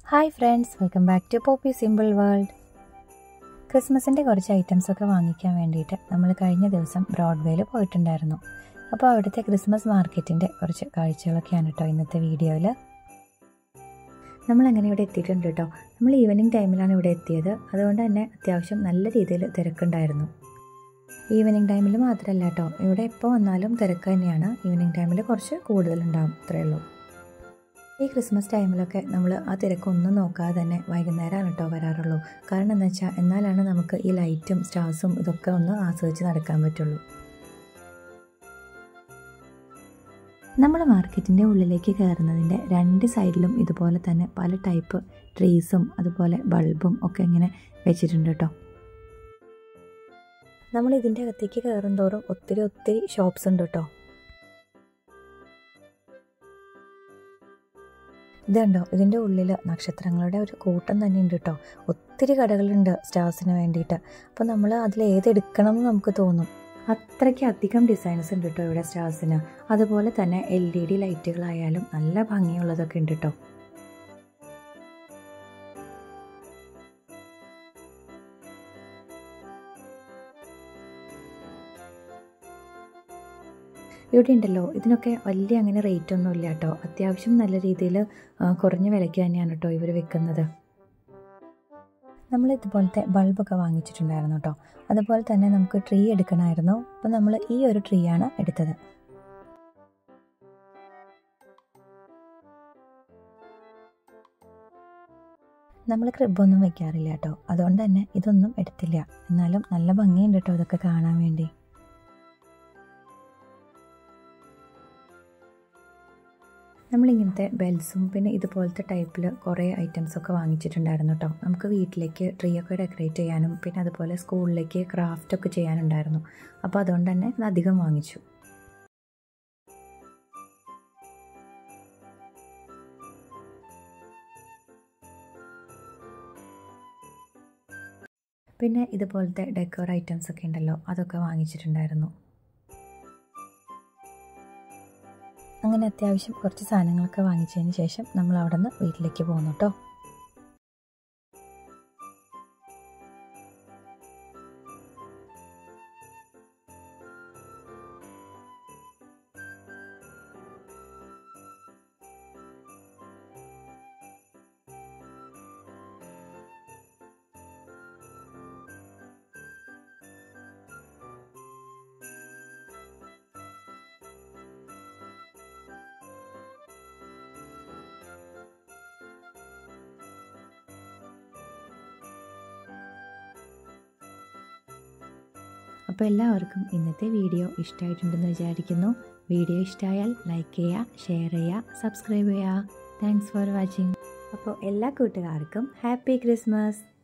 hi friends welcome back to Poppy Simple World ക്രിസ്മസിൻ്റെ കുറച്ച് items ഒക്കെ വാങ്ങിക്കാൻ വേണ്ടിയിട്ട് നമ്മൾ കഴിഞ്ഞ ദിവസം ബ്രോഡ്വേയിൽ പോയിട്ടുണ്ടായിരുന്നു അപ്പോൾ അവിടുത്തെ ക്രിസ്മസ് മാർക്കറ്റിൻ്റെ കുറച്ച് കാഴ്ചകളൊക്കെയാണ് കേട്ടോ ഇന്നത്തെ വീഡിയോയിൽ നമ്മളങ്ങനെ ഇവിടെ എത്തിയിട്ടുണ്ട് കേട്ടോ നമ്മൾ ഈവനിങ് ടൈമിലാണ് ഇവിടെ എത്തിയത് അതുകൊണ്ട് തന്നെ അത്യാവശ്യം നല്ല രീതിയിൽ തിരക്കുണ്ടായിരുന്നു ഈവനിങ് ടൈമിൽ മാത്രമല്ല കേട്ടോ ഇവിടെ എപ്പോൾ വന്നാലും തിരക്ക് തന്നെയാണ് ഈവനിങ് ടൈമിൽ കുറച്ച് കൂടുതലുണ്ടാവും അത്രയേ ഉള്ളൂ ഈ ക്രിസ്മസ് ടൈമിലൊക്കെ നമ്മൾ ആ തിരക്കൊന്നും നോക്കാതെ തന്നെ വൈകുന്നേരമാണ് കേട്ടോ വരാറുള്ളൂ കാരണം എന്താ വെച്ചാൽ എന്നാലാണ് നമുക്ക് ഈ ലൈറ്റും സ്റ്റാർസും ഇതൊക്കെ ഒന്ന് ആസ്വദിച്ച് നടക്കാൻ പറ്റുള്ളൂ നമ്മൾ മാർക്കറ്റിൻ്റെ ഉള്ളിലേക്ക് കയറുന്നതിൻ്റെ രണ്ട് സൈഡിലും ഇതുപോലെ തന്നെ പല ടൈപ്പ് ട്രീസും അതുപോലെ ബൾബും ഒക്കെ ഇങ്ങനെ വെച്ചിട്ടുണ്ട് കേട്ടോ നമ്മൾ ഇതിൻ്റെ അകത്തേക്ക് കയറും തോറും ഒത്തിരി ഒത്തിരി ഷോപ്സ് ഉണ്ട് കേട്ടോ ഇതുണ്ടോ ഇതിൻ്റെ ഉള്ളിൽ നക്ഷത്രങ്ങളുടെ ഒരു കൂട്ടം തന്നെ ഉണ്ട് കേട്ടോ ഒത്തിരി കടകളുണ്ട് സ്റ്റാർസിന് വേണ്ടിയിട്ട് അപ്പോൾ നമ്മൾ അതിൽ ഏതെടുക്കണം എന്ന് നമുക്ക് തോന്നും അത്രയ്ക്ക് അധികം ഡിസൈൻസ് ഉണ്ട് കേട്ടോ ഇവിടെ സ്റ്റാർസിന് അതുപോലെ തന്നെ എൽ ഇ ഡി ലൈറ്റുകളായാലും നല്ല ഭംഗിയുള്ളതൊക്കെ ഉണ്ട് കേട്ടോ ഇവിടെ ഉണ്ടല്ലോ ഇതിനൊക്കെ വലിയ അങ്ങനെ റേറ്റ് ഒന്നും ഇല്ല കേട്ടോ അത്യാവശ്യം നല്ല രീതിയിൽ കുറഞ്ഞ വിലയ്ക്ക് തന്നെയാണ് കേട്ടോ ഇവർ വിൽക്കുന്നത് നമ്മൾ ഇതുപോലത്തെ ബൾബൊക്കെ വാങ്ങിച്ചിട്ടുണ്ടായിരുന്നു കേട്ടോ അതുപോലെ തന്നെ നമുക്ക് ട്രീ എടുക്കണമായിരുന്നു അപ്പോൾ നമ്മൾ ഈ ഒരു ട്രീ ആണ് എടുത്തത് നമ്മൾ ക്രിബൊന്നും വെക്കാറില്ല കേട്ടോ അതുകൊണ്ട് തന്നെ ഇതൊന്നും എടുത്തില്ല എന്നാലും നല്ല ഭംഗിയുണ്ട് കേട്ടോ ഇതൊക്കെ കാണാൻ വേണ്ടി നമ്മളിങ്ങനത്തെ ബെൽസും പിന്നെ ഇതുപോലത്തെ ടൈപ്പിൽ കുറേ ഐറ്റംസ് ഒക്കെ വാങ്ങിച്ചിട്ടുണ്ടായിരുന്നു കേട്ടോ നമുക്ക് വീട്ടിലേക്ക് ട്രീ ഒക്കെ ഡെക്കറേറ്റ് ചെയ്യാനും പിന്നെ അതുപോലെ സ്കൂളിലേക്ക് ക്രാഫ്റ്റ് ഒക്കെ ചെയ്യാനുണ്ടായിരുന്നു അപ്പോൾ അതുകൊണ്ട് തന്നെ ഇത് അധികം വാങ്ങിച്ചു പിന്നെ ഇതുപോലത്തെ ഡെക്കോർ ഐറ്റംസ് ഒക്കെ ഉണ്ടല്ലോ അതൊക്കെ വാങ്ങിച്ചിട്ടുണ്ടായിരുന്നു അങ്ങനെ അത്യാവശ്യം കുറച്ച് സാധനങ്ങളൊക്കെ വാങ്ങിച്ചതിന് ശേഷം നമ്മൾ അവിടെ നിന്ന് വീട്ടിലേക്ക് പോകുന്നു കേട്ടോ അപ്പോൾ എല്ലാവർക്കും ഇന്നത്തെ വീഡിയോ ഇഷ്ടമായിട്ടുണ്ടെന്ന് വിചാരിക്കുന്നു വീഡിയോ ഇഷ്ടമായാൽ ലൈക്ക് ചെയ്യുക ഷെയർ ചെയ്യുക സബ്സ്ക്രൈബ് ചെയ്യുക താങ്ക്സ് ഫോർ വാച്ചിങ് അപ്പോൾ എല്ലാ കൂട്ടുകാർക്കും ഹാപ്പി ക്രിസ്മസ്